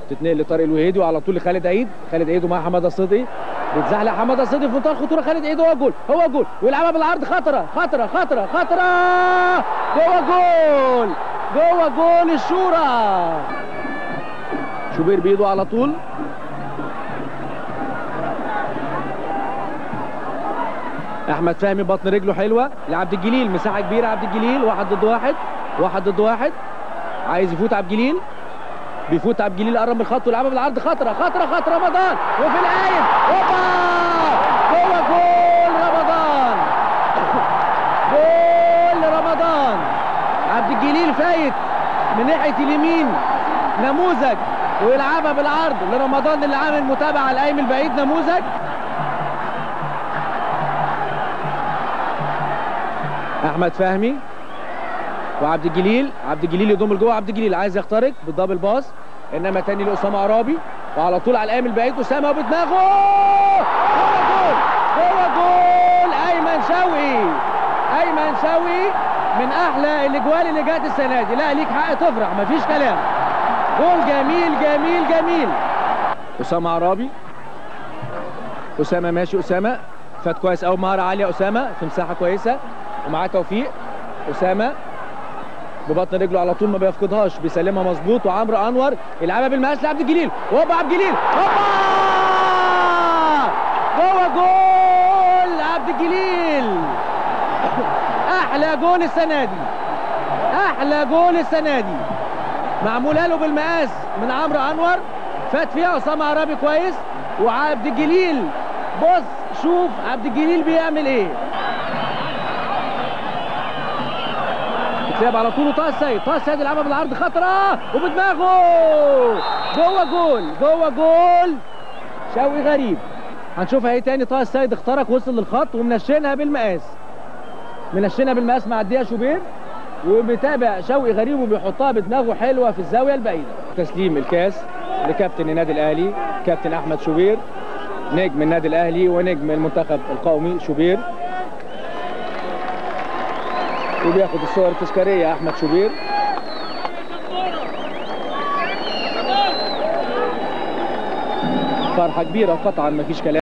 تتنقل لطارق الوهيدي وعلى طول لخالد عيد خالد عيد ومع حماده صدقي بيتزحلق حماده صدقي في منتهى الخطوره خالد عيد هو جول هو جول ويلعبها بالعرض خطره خطره خطره خطره جوه جول جوه جول الشورى شوبير بايده على طول احمد فهمي بطن رجله حلوه لعبد الجليل مساحه كبيره عبد الجليل واحد ضد واحد واحد ضد واحد عايز يفوت عبد الجليل بيفوت عبد الجليل قرب من الخط ويلعبها بالعرض خطره خطره خطره رمضان وفي القايم هوبا جوه جول رمضان جول رمضان عبد الجليل فايت من ناحيه اليمين نموذج ويلعبها بالعرض لرمضان اللي عامل متابعه على القايم البعيد نموذج احمد فهمي وعبد الجليل عبد الجليل يضم لجوه عبد الجليل عايز يخترق بالدبل باص انما تاني لاسامه عرابي وعلى طول على القايم البعيد اسامه وبدماغه جوه جول جوه جول ايمن شوقي ايمن شوقي من احلى الاجوال اللي جت السنه دي لا ليك حق تفرح مفيش كلام جول جميل جميل جميل اسامه عرابي اسامه ماشي اسامه فات كويس قوي مهاره عاليه اسامه في مساحه كويسه ومعاه توفيق اسامه ببطن رجله على طول ما بيفقدهاش بيسلمها مظبوط وعمرو انور يلعبها بالمقاس لعبد الجليل هوبا عبد الجليل هوبا جوه جول عبد الجليل احلى جول السنه دي احلى جول السنه دي معموله له بالمقاس من عمرو انور فات فيها اسامه عرابي كويس وعبد الجليل بص شوف عبد الجليل بيعمل ايه بتلعب على طول طه السيد طه السيد يلعبها بالعرض خطره وبدماغه جوه جول جوه جول شوقي غريب هنشوفها ايه تاني طه السيد اخترق وصل للخط ومنشنها بالمقاس منشنها بالمقاس مع الدقيقه شوبير وبيتابع شوقي غريب وبيحطها بدماغه حلوه في الزاويه البعيده تسليم الكاس لكابتن النادي الاهلي كابتن احمد شوبير نجم النادي الاهلي ونجم المنتخب القومي شوبير وبياخد الصور التذكاريه احمد شوبير فرحه كبيره قطعا مفيش كلام